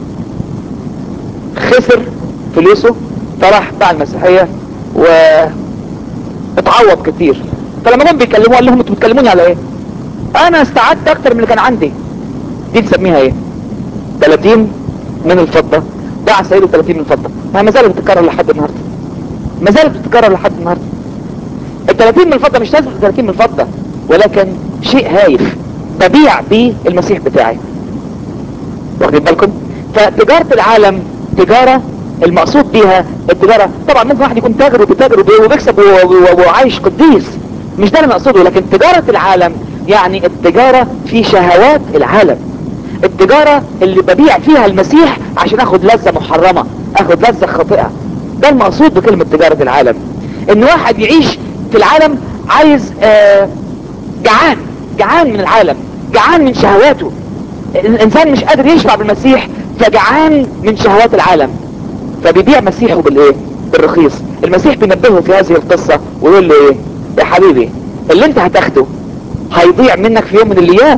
خسر فلوسه فراح باع المسيحية و اتعوض كتير فلما جم بيكلموه قال لهم انتوا بتكلموني على ايه انا استعدت اكتر من اللي كان عندي دي نسميها ايه 30 من الفضة باع سيده 30 من الفضة ما ما زالت بتتكرر لحد النهارده ما زالت بتتكرر لحد النهارده ال 30 من الفضة مش لازم 30 من الفضة ولكن شيء هايف ببيع بيه المسيح بتاعي واخدين بالكم فتجارة العالم تجارة المقصود بيها التجارة طبعا ممكن واحد يكون تاجر وبيتاجر وبي- وبيكسب و- و- وعايش قديس مش ده اللي مقصوده لكن تجارة العالم يعني التجارة في شهوات العالم التجارة اللي ببيع فيها المسيح عشان اخد لذة محرمة اخد لذة خاطئة ده المقصود بكلمة تجارة العالم ان واحد يعيش في العالم عايز آه جعان جعان من العالم جعان من شهواته الانسان مش قادر يشبع بالمسيح فجعان من شهوات العالم فبيبيع مسيحه بالايه بالرخيص المسيح بينبهه في هذه القصة ويقول له ايه يا حبيبي اللي انت هتاخده هيضيع منك في يوم من الايام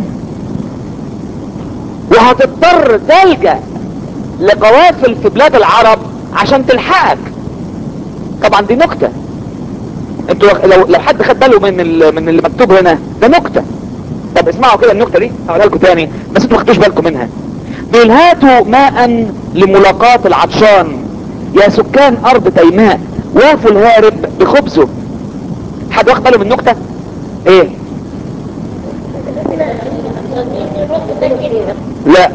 وهتضطر تلجأ لقوافل في بلاد العرب عشان تلحقك طبعا دي نكتة انتوا لو لو حد خد باله من ال- من اللي مكتوب هنا ده نكتة طب اسمعوا كده النكتة دي هقولها لكم تاني بس انتوا ما خدتوش بالكم منها بيقول هاتوا ماء لملاقاة العطشان يا سكان ارض تيماء وافوا الهارب بخبزه حد واخد باله من النكتة ايه لا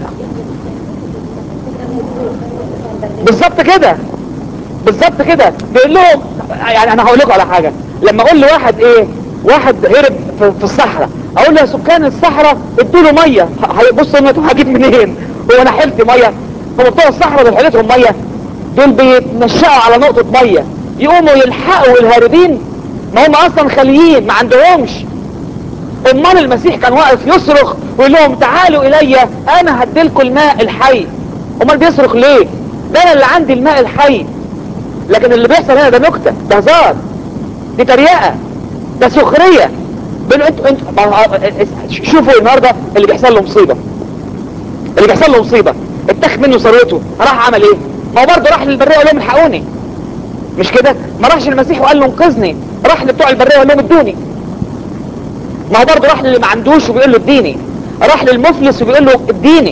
بالظبط كده بالظبط كده بيقول لهم يعني انا هقول لكم على حاجه لما اقول لواحد ايه واحد هرب في, في الصحراء اقول له يا سكان الصحراء ادوا له ميه ه- هيبص انه طب هجيب منين هو انا حلت ميه هم بتوع الصحراء دول حلتهم ميه دول بيتنشأوا على نقطه ميه يقوموا يلحقوا الهاربين ما هم اصلا خاليين ما عندهمش امال المسيح كان واقف يصرخ ويقول لهم تعالوا الي انا هديلكم الماء الحي امال بيصرخ ليه ده انا اللي عندي الماء الحي لكن اللي بيحصل هنا ده نكته ده هزار دي تريقه ده سخريه بيقولوا انتوا انتوا ما- شوفوا النهارده اللي بيحصل له مصيبه اللي بيحصل له مصيبه اتاخد منه ثروته راح عمل ايه ما هو برضه راح للبريه وقال لهم الحقوني مش كده ما راحش المسيح وقال له انقذني راح لبتوع البريه وقال لهم ادوني ما هو برضه راح للي ما عندوش وبيقول له اديني راح للمفلس وبيقول له اديني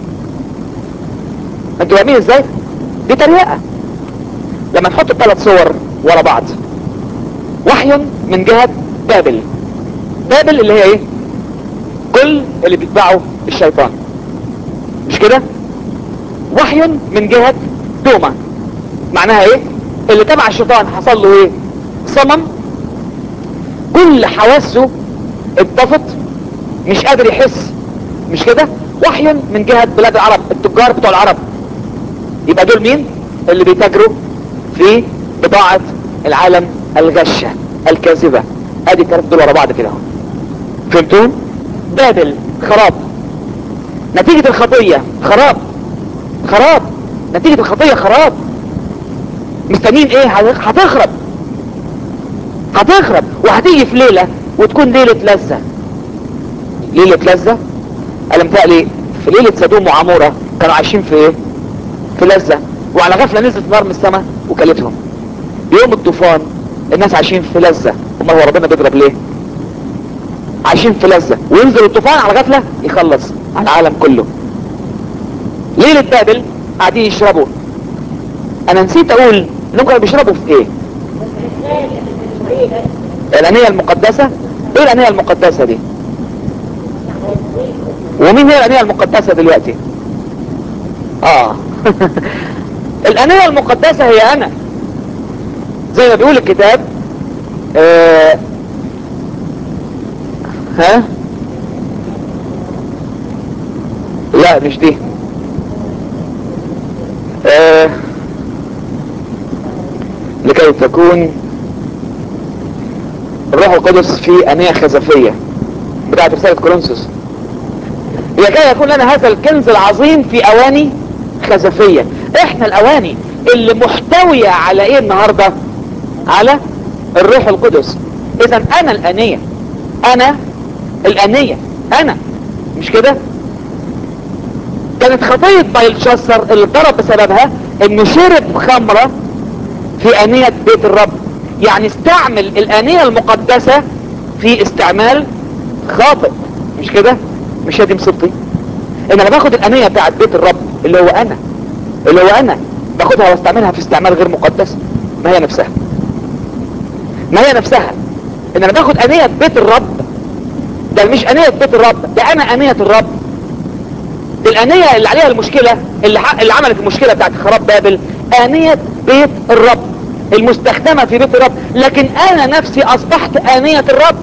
انتوا فاهمين ازاي دي تريقة لما نحط الثلاث صور ورا بعض وحي من جهة بابل بابل اللي هي ايه كل اللي بيتبعوا الشيطان مش كده وحي من جهة دوما معناها ايه اللي تبع الشيطان حصل له ايه صمم كل حواسه اتطفت مش قادر يحس مش كده وحي من جهة بلاد العرب التجار بتوع العرب يبقى دول مين اللي بيتاجروا في بضاعة العالم الغشة الكاذبة ادي الثلاث دول ورا بعض كده اهو فهمتوا بابل خراب نتيجة الخطية خراب خراب نتيجة الخطية خراب مستنين ايه هتخرب هتخرب وهتيجي في ليلة وتكون ليلة لذة ليلة لذة ألم تقلي في ليلة سدوم وعمورة كانوا عايشين في ايه في لذة وعلى غفلة نزلت نار من السماء وكلتهم يوم الطوفان الناس عايشين في لذة امال هو ربنا بيضرب ليه عايشين في لذة وينزل الطوفان على غفلة يخلص على العالم كله ليلة بابل قاعدين يشربوا انا نسيت اقول انهم كانوا بيشربوا في ايه الانية المقدسة ايه الانية المقدسة دي ومين هي الانية المقدسة دلوقتي اه الانية المقدسة هي انا زي ما بيقول الكتاب آه ها لا مش دي آه لكي تكون الروح القدس في انية خزفية بتاعت رسالة كورنثوس لكي يكون لنا هذا الكنز العظيم في اواني خزفية احنا الاواني اللي محتوية على ايه النهاردة على الروح القدس اذا انا الانية انا الانية انا مش كده كانت خطية بايلشاسر اللي ضرب بسببها انه شرب خمرة في انية بيت الرب يعني استعمل الانية المقدسة في استعمال خاطئ مش كده مش هي دي مصيبتي ان انا باخد الانية بتاعت بيت الرب اللي هو انا اللي هو انا باخدها واستعملها في استعمال غير مقدس ما هي نفسها ما هي نفسها ان انا باخد انية بيت الرب ده مش انية بيت الرب ده انا انية الرب دي الانية اللي عليها المشكلة اللي, ح... اللي عملت المشكلة بتاعت خراب بابل انية بيت الرب المستخدمة في بيت الرب لكن انا نفسي اصبحت انية الرب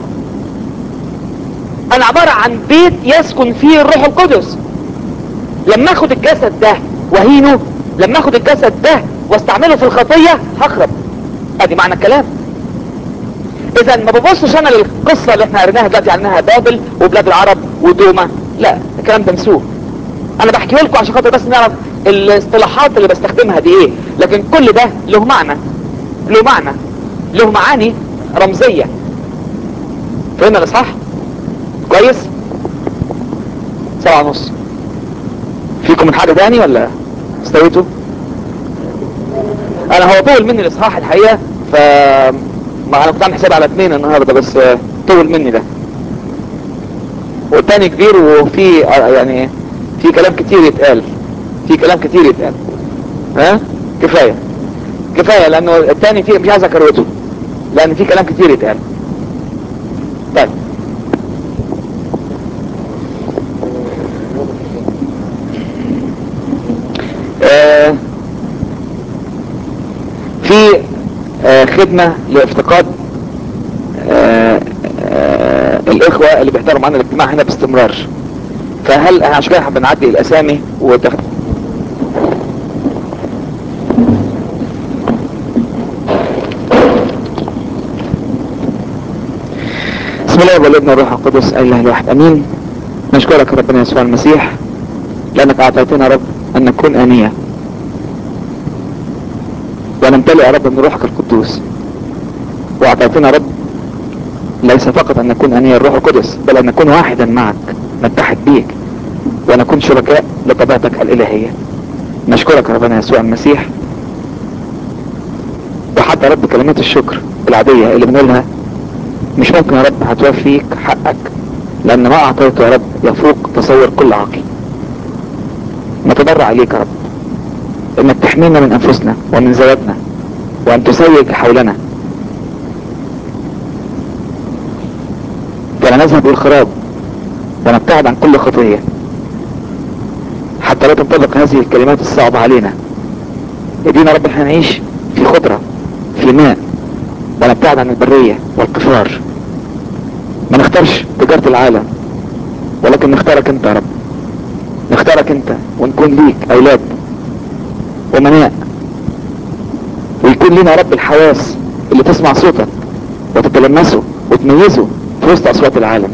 انا عبارة عن بيت يسكن فيه الروح القدس لما اخد الجسد ده وهينه لما اخد الجسد ده واستعمله في الخطية هخرب ادي معنى الكلام اذا ما ببصش انا للقصة اللي احنا قريناها دلوقتي عنها بابل وبلاد العرب ودوما لا الكلام ده نسوه انا بحكي لكم عشان خاطر بس نعرف الاصطلاحات اللي بستخدمها دي ايه لكن كل ده له معنى له معنى له معاني رمزية فهمنا الاصحاح كويس سبعة ونص فيكم من حاجة تاني ولا استويتوا انا هو طول مني الاصحاح الحقيقة ف ما انا كنت عامل حساب على اثنين النهاردة بس طول مني ده والتاني كبير وفي يعني في كلام كتير يتقال في كلام كتير يتقال ها كفاية كفاية لانه التاني فيه مش عايز اكروته لان في كلام كتير يتقال طيب آه في آه خدمة لافتقاد آه آه الاخوة اللي بيحضروا معانا الاجتماع هنا باستمرار فهل عشان كده حابب نعدي الاسامي وتخ... بسم الله والابن والروح القدس اله الواحد امين نشكرك ربنا يسوع المسيح لانك اعطيتنا رب ان نكون انيه ونمتلئ يا رب من روحك القدوس واعطيتنا رب ليس فقط ان نكون انيه الروح القدس بل ان نكون واحدا معك نتحد بيك ونكون شركاء لطبيعتك الالهيه نشكرك يا ربنا يسوع المسيح وحتى رب كلمات الشكر العاديه اللي بنقولها مش ممكن يا رب هتوفيك حقك لان ما اعطيته يا رب يفوق تصور كل عاقل نتضرع اليك يا رب انك تحمينا من انفسنا ومن زواتنا وان تسيج حولنا فلا نذهب للخراب ونبتعد عن كل خطية حتى لا تنطبق هذه الكلمات الصعبة علينا ادينا رب احنا نعيش في خضرة في ماء ونبتعد عن البرية والقفار ما نختارش تجارة العالم ولكن نختارك انت يا رب نختارك انت ونكون ليك اولاد امناء ويكون لنا رب الحواس اللي تسمع صوتك وتتلمسه وتميزه في وسط اصوات العالم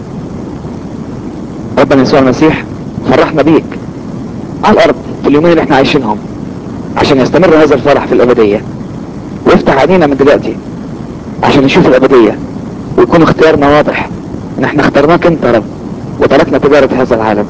ربنا يسوع المسيح فرحنا بيك على الارض في اليومين اللي احنا عايشينهم عشان يستمر هذا الفرح في الابدية وافتح عينينا من دلوقتي عشان نشوف الابدية ويكون اختيارنا واضح ان احنا اخترناك انت يا رب وتركنا تجارة هذا العالم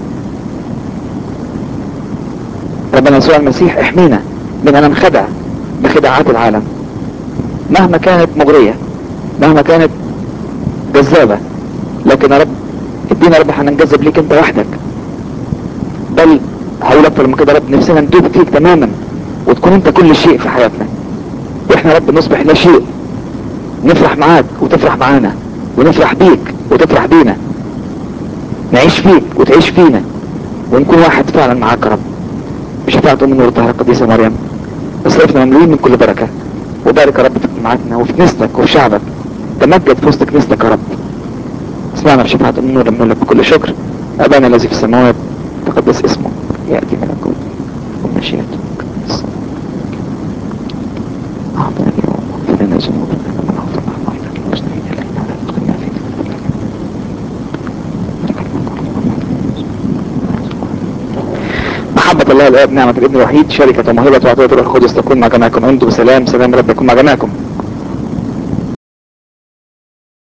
ربنا يسوع المسيح احمينا من ان ننخدع بخداعات العالم مهما كانت مغرية مهما كانت جذابة لكن يا رب ادينا يا رب هننجذب ليك انت وحدك بل هقول اكتر من كده يا رب نفسنا نتوب فيك تماما وتكون انت كل شيء في حياتنا واحنا يا رب نصبح لا شيء نفرح معاك وتفرح معانا ونفرح بيك وتفرح بينا نعيش فيك وتعيش فينا ونكون واحد فعلا معاك يا رب بشفاعة أم نور الطاهرة القديسة مريم اصرفنا مملوئين من كل بركة وبارك يا رب في معاكنا وفي كنيستك وفي شعبك تمجد في وسط كنيستك يا رب اسمعنا بشفاعة أم نور لما لك بكل شكر أبانا الذي في السماوات تقدس اسمه يأتي ملكوت ومشيئته أعطنا اليوم واغفر لنا ذنوبنا كما نغفر نحن أيضا للمذنبين إلينا ولا تدخلنا في محبة الله الآب نعمة الابن الوحيد شركة وموهبة وعطية الروح القدس تكون مع جميعكم انتم بسلام سلام رب يكون مع جميعكم